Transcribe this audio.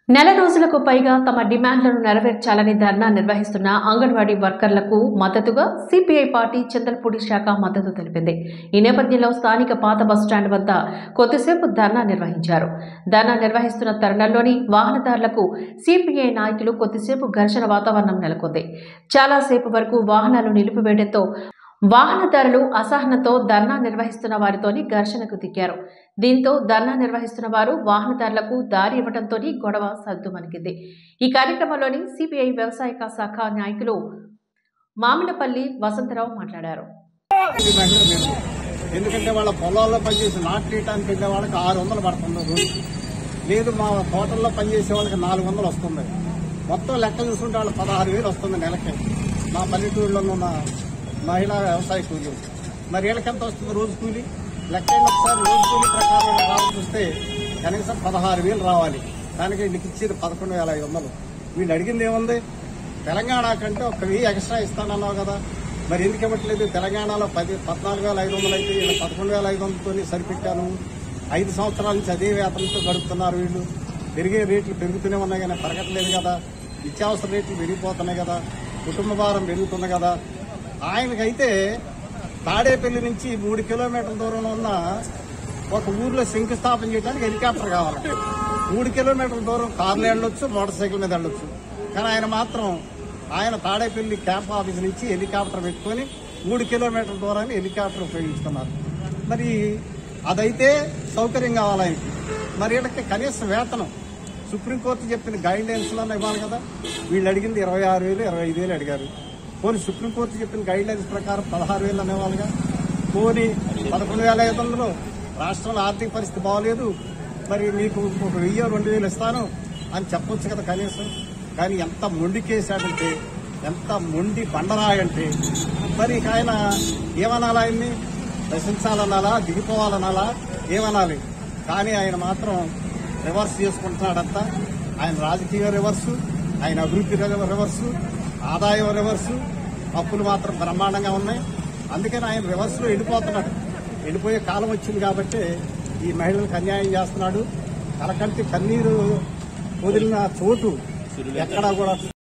నెల రోజులకు పైగా తమ డిమాండ్లను నెరవేర్చాలని ధర్నా నిర్వహిస్తున్న అంగన్వాడీ వర్కర్లకు మద్దతుగా సిపిఐ పార్టీ చంద్రపూడి శాఖ మద్దతు తెలిపింది ఈ నేపథ్యంలో స్థానిక పాత బస్టాండ్ వద్ద కొద్దిసేపు ధర్నా నిర్వహించారు ధర్నా నిర్వహిస్తున్న తరుణంలోని వాహనదారులకు సిపిఐ నాయకులు కొద్దిసేపు ఘర్షణ వాతావరణం నెలకొంది చాలాసేపు వరకు వాహనాలు నిలిపివేయడంతో వాహనదారులు అసహనంతో ధర్నా నిర్వహిస్తున్న వారితోని ఘర్షణకు దిగారు దీంతో ధర్నా నిర్వహిస్తున్న వారు వాహనదారులకు దారి ఇవ్వడంతో గొడవ సద్దుమణిగింది ఈ కార్యక్రమంలోని సిపిఐ వ్యవసాయక శాఖ నాయకులు మామినపల్లి వసంతరావు మాట్లాడారు ఈ మహిళ మేము. ఎందుకంటే వాళ్ళ పొలాల్లో పనిచేసి నాటు తీయటానికి వెళ్ళే వాళ్ళకి ఆరు వందలు పడుతుంది రోజుకి లేదు మా తోటల్లో పనిచేసే వాళ్ళకి నాలుగు వందలు వస్తుంది మొత్తం లెక్క చూసుకుంటే వాళ్ళు పదహారు వేలు వస్తుంది నెలకి మా పల్లెటూరులో ఉన్న మహిళా వ్యవసాయ కూలీ మరి వీళ్ళకి ఎంత వస్తుంది రోజు కూలి లెక్క అయిన ఒకసారి రోజు కూలీ ప్రకారం రావాలి చూస్తే కనీసం పదహారు వేలు రావాలి దానికి వీళ్ళకి ఇచ్చేది పదకొండు వేల ఐదు వందలు వీళ్ళు అడిగింది ఏముంది తెలంగాణ కంటే ఒక వెయ్యి ఎక్స్ట్రా ఇస్తానన్నావు కదా మరి ఎందుకు ఇవ్వట్లేదు తెలంగాణలో పది పద్నాలుగు వేల ఐదు వందలు అయితే వీళ్ళు పదకొండు వేల ఐదు వందలతో సరిపెట్టాను ఐదు సంవత్సరాల నుంచి అదే వేతనంతో గడుపుతున్నారు వీళ్ళు పెరిగే రేట్లు పెరుగుతూనే ఉన్నాయి కానీ పెరగట్లేదు కదా నిత్యావసర రేట్లు పెరిగిపోతున్నాయి కదా కుటుంబ భారం పెరుగుతుంది కదా ఆయనకైతే తాడేపల్లి నుంచి మూడు కిలోమీటర్ల దూరంలో ఉన్న ఒక ఊర్లో శంకుస్థాపన చేయడానికి హెలికాప్టర్ కావాలి మూడు కిలోమీటర్ల దూరం కార్లు వెళ్ళొచ్చు మోటార్ సైకిల్ మీద వెళ్ళొచ్చు కానీ ఆయన మాత్రం ఆయన తాడేపల్లి క్యాంప్ ఆఫీస్ నుంచి హెలికాప్టర్ పెట్టుకొని మూడు కిలోమీటర్ల దూరాన్ని హెలికాప్టర్ ఉపయోగించుకున్నారు మరి అదైతే సౌకర్యం కావాలి ఆయనకి మరి వీళ్ళకి కనీస వేతనం సుప్రీంకోర్టు చెప్పిన గైడ్ లైన్స్ లో ఇవ్వాలి కదా వీళ్ళు అడిగింది ఇరవై ఆరు వేలు ఇరవై ఐదు వేలు అడిగారు పోనీ సుప్రీంకోర్టు చెప్పిన గైడ్ లైన్స్ ప్రకారం పదహారు వేలు అనేవాళ్ళుగా పోనీ పదకొండు వేల ఐదు వందలు రాష్ట్రంలో ఆర్థిక పరిస్థితి బాగోలేదు మరి మీకు ఒక వెయ్యి రెండు వేలు ఇస్తాను అని చెప్పొచ్చు కదా కనీసం కానీ ఎంత మొండి కేసాడంటే ఎంత మొండి బండరాయంటే మరి ఇక ఆయన ఏమనాలా ఆయన్ని ప్రశంసాలనాలా దిగిపోవాలనాలా ఏమనాలి కానీ ఆయన మాత్రం రివర్స్ చేసుకుంటున్నాడంతా ఆయన రాజకీయ రివర్సు ఆయన అభివృద్ధి రివర్సు ఆదాయం రివర్సు అప్పులు మాత్రం బ్రహ్మాండంగా ఉన్నాయి అందుకని ఆయన రివర్స్ లో వెళ్ళిపోతున్నాడు వెళ్ళిపోయే కాలం వచ్చింది కాబట్టి ఈ మహిళలకు అన్యాయం చేస్తున్నాడు కలకంటి కన్నీరు వదిలిన చోటు ఎక్కడా కూడా